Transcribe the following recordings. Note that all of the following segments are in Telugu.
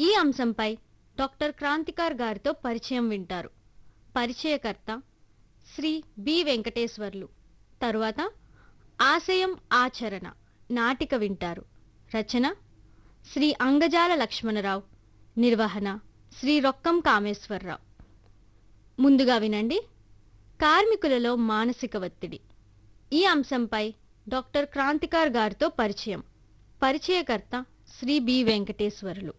ఈ అంశంపై డాక్టర్ క్రాంతికార్ గారితో పరిచయం వింటారు పరిచయకర్త శ్రీ బి వెంకటేశ్వర్లు తరువాత ఆశయం ఆచరణ నాటిక వింటారు రచన శ్రీ అంగజాల లక్ష్మణరావు నిర్వహణ శ్రీ రొక్కం కామేశ్వరరావు ముందుగా వినండి కార్మికులలో మానసిక ఒత్తిడి ఈ అంశంపై డాక్టర్ క్రాంతికార్ గారితో పరిచయం పరిచయకర్త శ్రీ బి వెంకటేశ్వరులు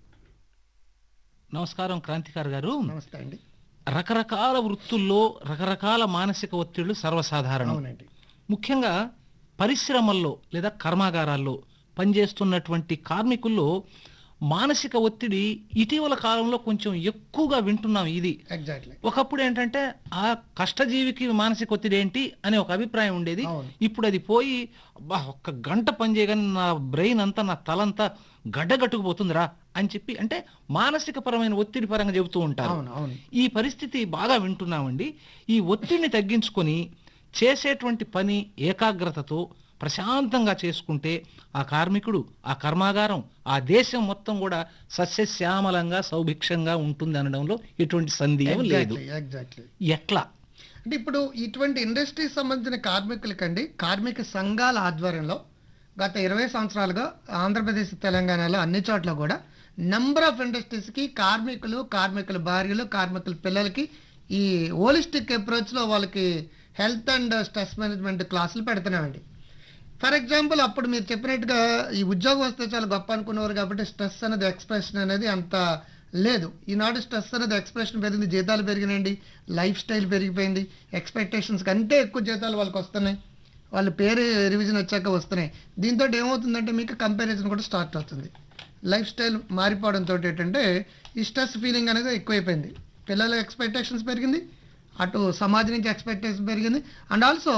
నమస్కారం క్రాంతికార్ గారు నమస్తే అండి రకరకాల వృత్తుల్లో రకరకాల మానసిక ఒత్తిళ్లు సర్వసాధారణం అవునండి ముఖ్యంగా పరిశ్రమల్లో లేదా కర్మాగారాల్లో పనిచేస్తున్నటువంటి కార్మికుల్లో మానసిక ఒత్తిడి ఇటీవల కాలంలో కొంచెం ఎక్కువగా వింటున్నాం ఇది ఎగ్జాక్ట్లీ ఒకప్పుడు ఏంటంటే ఆ కష్టజీవికి మానసిక ఒత్తిడి ఏంటి అనే ఒక అభిప్రాయం ఉండేది అవును. ఇప్పుడు అది పోయి అబ్బా ఒక్క గంట పని చేయగానే నా బ్రెయిన్ అంతా నా తలంతా గడ్డగట్టుకుపోతుందిరా అని చెప్పి అంటే మానసిక పరమైన ఒత్తిడి పరంగా చెబుతూ ఉంటారు అవును అవును ఈ పరిస్థితి బాగా వింటున్నామండి ఈ ఒత్తిడిని తగ్గించుకొని చేసేటువంటి పని ఏకాగ్రతతో ప్రశాంతంగా చేసుకుంటే ఆ కార్మికుడు ఆ కర్మాగారం ఆ దేశం మొత్తం కూడా సస్యశ్యామలంగా సౌభిక్షంగా ఉంటుంది అనడంలో ఎటువంటి సందేహం లేదు ఎగ్జాక్ట్లీ ఎగ్జాక్ట్లీ ఎట్లా అంటే ఇప్పుడు ఇటువంటి ఇండస్ట్రీకి సంబంధించిన కార్మికులకండి కార్మిక సంఘాల ఆధ్వర్యంలో గత ఇరవై సంవత్సరాలుగా ఆంధ్రప్రదేశ్ తెలంగాణలో అన్ని చోట్ల కూడా నెంబర్ ఆఫ్ ఇండస్ట్రీస్కి కార్మికులు కార్మికుల భార్యలు కార్మికుల పిల్లలకి ఈ హోలిస్టిక్ అప్రోచ్లో వాళ్ళకి హెల్త్ అండ్ స్ట్రెస్ మేనేజ్మెంట్ క్లాసులు పెడుతున్నామండి ఫర్ ఎగ్జాంపుల్ అప్పుడు మీరు చెప్పినట్టుగా ఈ ఉద్యోగం వస్తే చాలా గొప్ప అనుకునేవారు కాబట్టి స్ట్రెస్ అనేది ఎక్స్ప్రెషన్ అనేది అంత లేదు ఈనాడు స్ట్రెస్ అనేది ఎక్స్ప్రెషన్ పెరిగింది జీతాలు పెరిగినాయండి లైఫ్ స్టైల్ పెరిగిపోయింది ఎక్స్పెక్టేషన్స్ కంటే ఎక్కువ జీతాలు వాళ్ళకి వస్తున్నాయి వాళ్ళ పేరు రివిజన్ వచ్చాక వస్తున్నాయి దీంతో ఏమవుతుందంటే మీకు కంపారిజన్ కూడా స్టార్ట్ అవుతుంది లైఫ్ స్టైల్ మారిపోవడంతో ఏంటంటే ఈ స్ట్రెస్ ఫీలింగ్ అనేది ఎక్కువైపోయింది పిల్లల ఎక్స్పెక్టేషన్స్ పెరిగింది అటు సమాజం నుంచి ఎక్స్పెక్టేషన్ పెరిగింది అండ్ ఆల్సో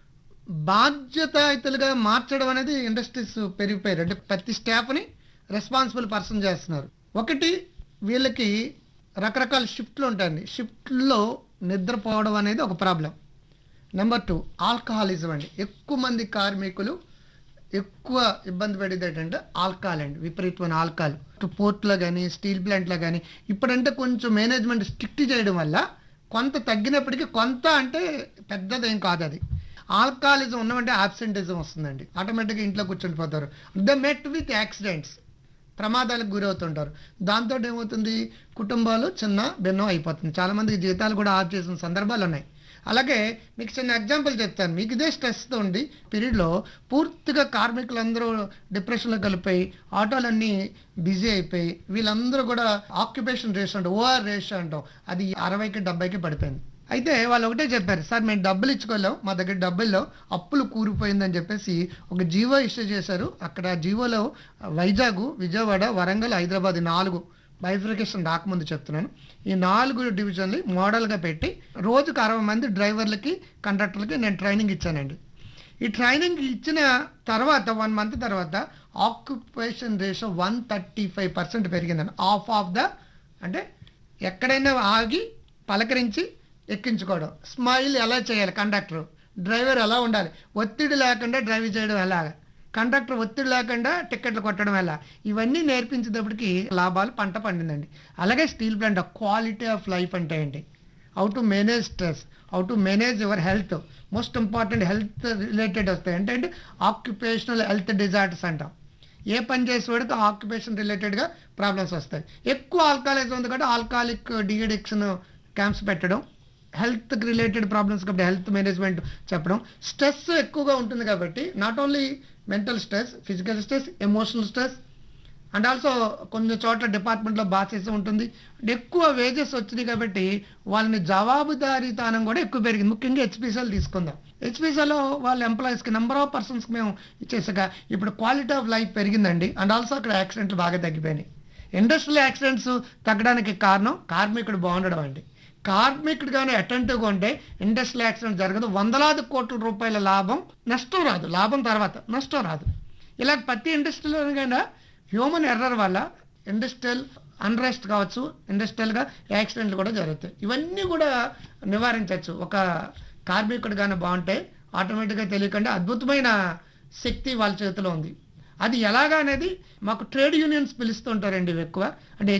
బాధ్యతాయుతులుగా మార్చడం అనేది ఇండస్ట్రీస్ పెరిగిపోయారు అంటే ప్రతి స్టాఫ్ని రెస్పాన్సిబుల్ పర్సన్ చేస్తున్నారు ఒకటి వీళ్ళకి రకరకాల షిఫ్ట్లు ఉంటాయండి షిఫ్ట్లో నిద్రపోవడం అనేది ఒక ప్రాబ్లం నెంబర్ టూ ఆల్కహాలిజం అండి ఎక్కువ మంది కార్మికులు ఎక్కువ ఇబ్బంది పడేది ఏంటంటే ఆల్కహాల్ అండి విపరీతమైన ఆల్కహాల్ ఇటు పోర్ట్లో కానీ స్టీల్ ప్లాంట్లో కానీ ఇప్పుడంటే కొంచెం మేనేజ్మెంట్ స్ట్రిక్ట్ చేయడం వల్ల కొంత తగ్గినప్పటికీ కొంత అంటే పెద్దదేం కాదు అది ఆల్కహాలిజం ఉన్నామంటే ఆబ్సెంటిజం వస్తుందండి ఆటోమేటిక్గా ఇంట్లో కూర్చుండిపోతారు ద మెట్ విత్ యాక్సిడెంట్స్ ప్రమాదాలకు గురవుతుంటారు దాంతో ఏమవుతుంది కుటుంబాలు చిన్న భిన్నం అయిపోతుంది చాలా మందికి జీతాలు కూడా ఆఫ్ చేసిన సందర్భాలు ఉన్నాయి అలాగే మీకు చిన్న ఎగ్జాంపుల్ చెప్తాను మీకు ఇదే స్ట్రెస్తో ఉండి పీరియడ్లో పూర్తిగా కార్మికులందరూ డిప్రెషన్లో కలిపోయి ఆటోలన్నీ బిజీ అయిపోయి వీళ్ళందరూ కూడా ఆక్యుపేషన్ రేషియో అంటే ఓఆర్ రేషియో అంటాం అది అరవైకి డెబ్బైకి పడిపోయింది అయితే వాళ్ళు ఒకటే చెప్పారు సార్ మేము డబ్బులు ఇచ్చుకోలేం మా దగ్గర డబ్బుల్లో అప్పులు కూరిపోయిందని చెప్పేసి ఒక జీవో ఇష్యూ చేశారు అక్కడ జీవోలో వైజాగ్ విజయవాడ వరంగల్ హైదరాబాద్ ఈ నాలుగు బైఫికేషన్ రాకముందు చెప్తున్నాను ఈ నాలుగు డివిజన్లు మోడల్గా పెట్టి రోజుకు అరవై మంది డ్రైవర్లకి కండక్టర్లకి నేను ట్రైనింగ్ ఇచ్చానండి ఈ ట్రైనింగ్ ఇచ్చిన తర్వాత వన్ మంత్ తర్వాత occupation ratio one thirty five percent పెరిగిందండి ఆఫ్ ఆఫ్ ద అంటే ఎక్కడైనా ఆగి పలకరించి ఎక్కించుకోవడం స్మైల్ ఎలా చేయాలి కండక్టర్ డ్రైవర్ ఎలా ఉండాలి ఒత్తిడి లేకుండా డ్రైవ్ చేయడం ఎలా కండక్టర్ ఒత్తిడి లేకుండా టికెట్లు కొట్టడం ఎలా ఇవన్నీ నేర్పించేటప్పటికి లాభాలు పంట పండిందండి అలాగే steel plant quality of life అంటే ఏంటి how to manage stress how to manage your health most important health related వస్తాయి అంటే అంటే ఆక్యుపేషనల్ హెల్త్ డిజార్డర్స్ అంటాం ఏ పని చేసేవాడికి ఆక్యుపేషన్ రిలేటెడ్గా ప్రాబ్లమ్స్ వస్తాయి ఎక్కువ ఆల్కహాలిజం ఉంది కాబట్టి ఆల్కహాలిక్ డిఎడిక్షన్ క్యాంప్స్ పెట్టడం హెల్త్కి రిలేటెడ్ ప్రాబ్లమ్స్ కాబట్టి హెల్త్ మేనేజ్మెంట్ చెప్పడం స్ట్రెస్ ఎక్కువగా ఉంటుంది కాబట్టి not only mental stress physical stress emotional stress and also కొన్ని చోట్ల డిపార్ట్మెంట్లో బాసెస్ ఉంటుంది ఎక్కువ వేజెస్ వచ్చినాయి కాబట్టి వాళ్ళని జవాబుదారీతనం కూడా ఎక్కువ పెరిగింది ముఖ్యంగా హెచ్పిసిఎల్ తీసుకుందాం హెచ్పిసిఎల్లో వాళ్ళ ఎంప్లాయీస్కి నెంబర్ ఆఫ్ పర్సన్స్కి మేము ఇచ్చేసాక ఇప్పుడు క్వాలిటీ ఆఫ్ లైఫ్ పెరిగిందండి అండ్ ఆల్సో అక్కడ యాక్సిడెంట్లు బాగా తగ్గిపోయినాయి ఇండస్ట్రియల్ యాక్సిడెంట్స్ తగ్గడానికి కారణం కార్మికుడు బాగుండడం అండి కార్మికుడు కానీ అటెంటివ్గా ఉంటే ఇండస్ట్రియల్ యాక్సిడెంట్ జరగదు వందలాది కోట్ల రూపాయల లాభం నష్టం రాదు లాభం తర్వాత నష్టం రాదు ఇలా ప్రతి ఇండస్ట్రీలోనైనా హ్యూమన్ ఎర్రర్ వల్ల ఇండస్ట్రియల్ అన్రెస్ట్ కావచ్చు ఇండస్ట్రియల్గా యాక్సిడెంట్లు కూడా జరుగుతాయి ఇవన్నీ కూడా నివారించవచ్చు ఒక కార్మికుడు కానీ బాగుంటే ఆటోమేటిక్గా తెలియకుండా అద్భుతమైన శక్తి వాళ్ళ చేతిలో ఉంది అది ఎలాగా అనేది మాకు ట్రేడ్ యూనియన్స్ పిలుస్తుంటారండి ఇవి ఎక్కువ అంటే